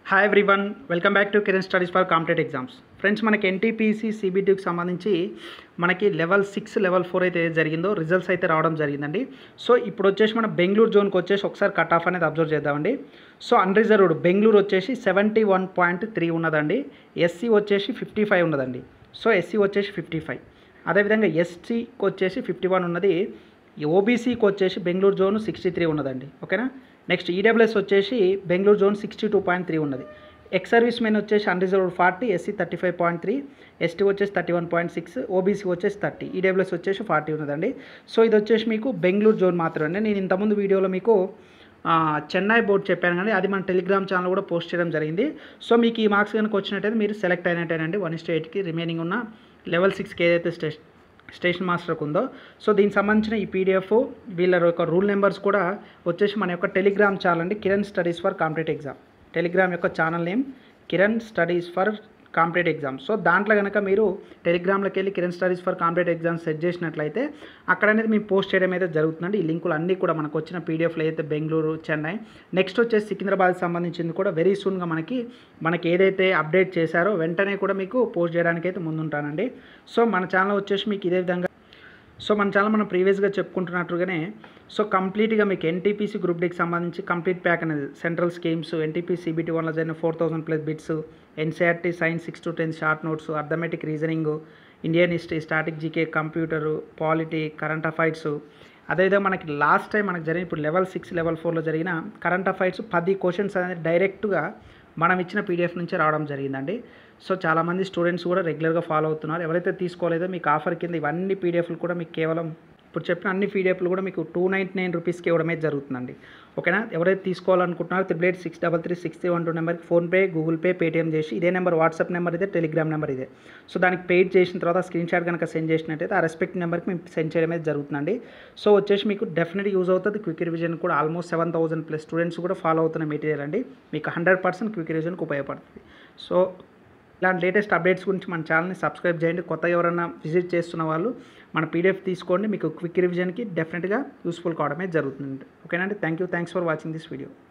hi everyone welcome back to Kiran studies for competitive exams friends మనకి NTPC సిబిటీకి సంబంధించి మనకి లెవెల్ సిక్స్ లెవెల్ ఫోర్ అయితే ఏది జరిగిందో రిజల్ట్స్ అయితే రావడం జరిగిందండి సో ఇప్పుడు వచ్చేసి మన బెంగళూరు జోన్కి వచ్చేసి ఒకసారి కట్ ఆఫ్ అనేది అబ్జర్వ్ చేద్దామండి సో అన్రిజర్వ్డ్ బెంగళూరు వచ్చేసి సెవెంటీ వన్ పాయింట్ త్రీ ఉన్నదండి ఎస్సీ వచ్చేసి ఫిఫ్టీ ఫైవ్ ఉన్నదండి సో ఎస్సీ వచ్చేసి ఫిఫ్టీ ఫైవ్ అదేవిధంగా ఎస్టీకి వచ్చేసి ఫిఫ్టీ వన్ ఉన్నది ఓబీసీకి వచ్చేసి బెంగళూరు జోన్ సిక్స్టీ త్రీ ఉన్నదండి ఓకేనా నెక్స్ట్ ఈడబ్ల్యూఎస్ వచ్చేసి Bengaluru zone sixty two point three ఉన్నది ఎక్స్ సర్వీస్ మెన్ వచ్చేసి unreserved forty SC thirty five point three ST వచ్చేసి thirty one point six OBC వచ్చేసి థర్టీ ఈడబ్ల్యూఎస్ వచ్చేసి ఫార్టీ ఉన్నదండి సో ఇది వచ్చేసి మీకు బెంగళూరు జోన్ మాత్రమే నేను ఇంతకుముందు వీడియోలో మీకు ఆ, చెన్నై బోర్డు చెప్పాను కానీ అది మన టెలిగ్రామ్ ఛానల్ కూడా పోస్ట్ చేయడం జరిగింది సో మీకు ఈ మార్క్స్ కనుక వచ్చినట్టయితే మీరు సెలెక్ట్ అయినట్టేనండి వన్ ఇస్ట్ ఎయిట్కి రిమైనింగ్ ఉన్న లెవెల్ సిక్స్కి ఏదైతే స్టేషన్ స్టేషన్ మాస్టర్కి ఉందో సో దీనికి సంబంధించిన ఈ పీడిఎఫ్ వీళ్ళ యొక్క రూల్ నెంబర్స్ కూడా వచ్చేసి మన యొక్క టెలిగ్రామ్ ఛానల్ అండి Kiran studies for competitive exam Telegram యొక్క channel name Kiran studies for competitive exam so దాంట్లో కనుక మీరు టెలిగ్రామ్లోకి వెళ్ళి Kiran studies for competitive exams set చేసినట్లయితే అక్కడ అనేది మేము పోస్ట్ చేయడం అయితే జరుగుతుందండి ఈ లింకులు అన్నీ కూడా మనకు వచ్చిన పీడిఎఫ్లు అయితే బెంగళూరు చెన్నై నెక్స్ట్ వచ్చేసి సికింద్రాబాద్ సంబంధించింది కూడా వెరీ సూన్గా మనకి మనకి ఏదైతే అప్డేట్ చేశారో వెంటనే కూడా మీకు పోస్ట్ చేయడానికి అయితే ముందుంటానండి సో మన ఛానల్ వచ్చేసి మీకు ఇదే విధంగా సో మన ఛానల్ మనం ప్రీవియస్గా చెప్పుకుంటున్నట్టుగానే సో కంప్లీట్గా మీకు ఎన్టీపీసీ గ్రూప్ డీకి సంబంధించి కంప్లీట్ ప్యాక్ అనేది సెంట్రల్ స్కీమ్స్ ఎన్టీపీ సిబిటీ వన్లో జరిగిన four thousand plus bits NCERT science six to ten short notes arithmetic reasoning Indian history static GK computer polity current affairs అదేవిధంగా మనకి లాస్ట్ టైం మనకు జరిగిన ఇప్పుడు లెవెల్ సిక్స్ లెవెల్ ఫోర్లో జరిగిన కరెంట్ అఫైర్స్ పది క్వశ్చన్స్ అనేది డైరెక్ట్గా మనం ఇచ్చిన పీడిఎఫ్ నుంచే రావడం జరిగిందండి సో చాలామంది స్టూడెంట్స్ కూడా రెగ్యులర్గా ఫాలో అవుతున్నారు ఎవరైతే తీసుకోలేదో మీకు ఆఫర్ కింద ఇవన్నీ పీడిఎఫ్లు కూడా మీకు కేవలం ఇప్పుడు చెప్పిన అన్ని పీడిఎఫ్లు కూడా మీకు టూ నైంటీ నైన్ రూపీస్కి ఇవ్వడమే జరుగుతుందండి ఓకేనా ఎవరైతే తీసుకోవాలనుకుంటున్నారో triple eight six double three six three one two నెంబర్కి ఫోన్పే గూగుల్ పే పేటీఎం చేసి ఇదే నెంబర్ వాట్సాప్ నెంబర్ ఇదే టెలిగ్రామ్ నెంబర్ ఇదే సో దానికి పెయిడ్ చేసిన తర్వాత స్క్రీన్ షాట్ కనుక సెండ్ చేసినట్టయితే ఆ రెస్పెక్ట్ నెంబర్కి మేము సెండ్ చేయడం అయితే జరుగుతుందండి సో వచ్చేసి మీకు డెఫినెట్ యూజ్ అవుతుంది క్విక్ రివిజన్ కూడా almost seven thousand plus students కూడా ఫాలో అవుతున్న మెటీరియల్ అండి మీకు హండ్రెడ్ పర్సెంట్ క్విక్ రివిజన్కి ఉపయోగపడుతుంది సో ఇలాంటి లేటెస్ట్ అప్డేట్స్ గురించి మన ఛానల్ని సబ్స్క్రైబ్ చేయండి కొత్తగా ఎవరైనా విజిట్ చేస్తున్న వాళ్ళు మన పీడిఎఫ్ తీసుకోండి మీకు క్విక్ రివిజన్కి డెఫినెట్గా యూస్ఫుల్ కావడమే జరుగుతుంది ఓకేనండి thank you thanks for watching this video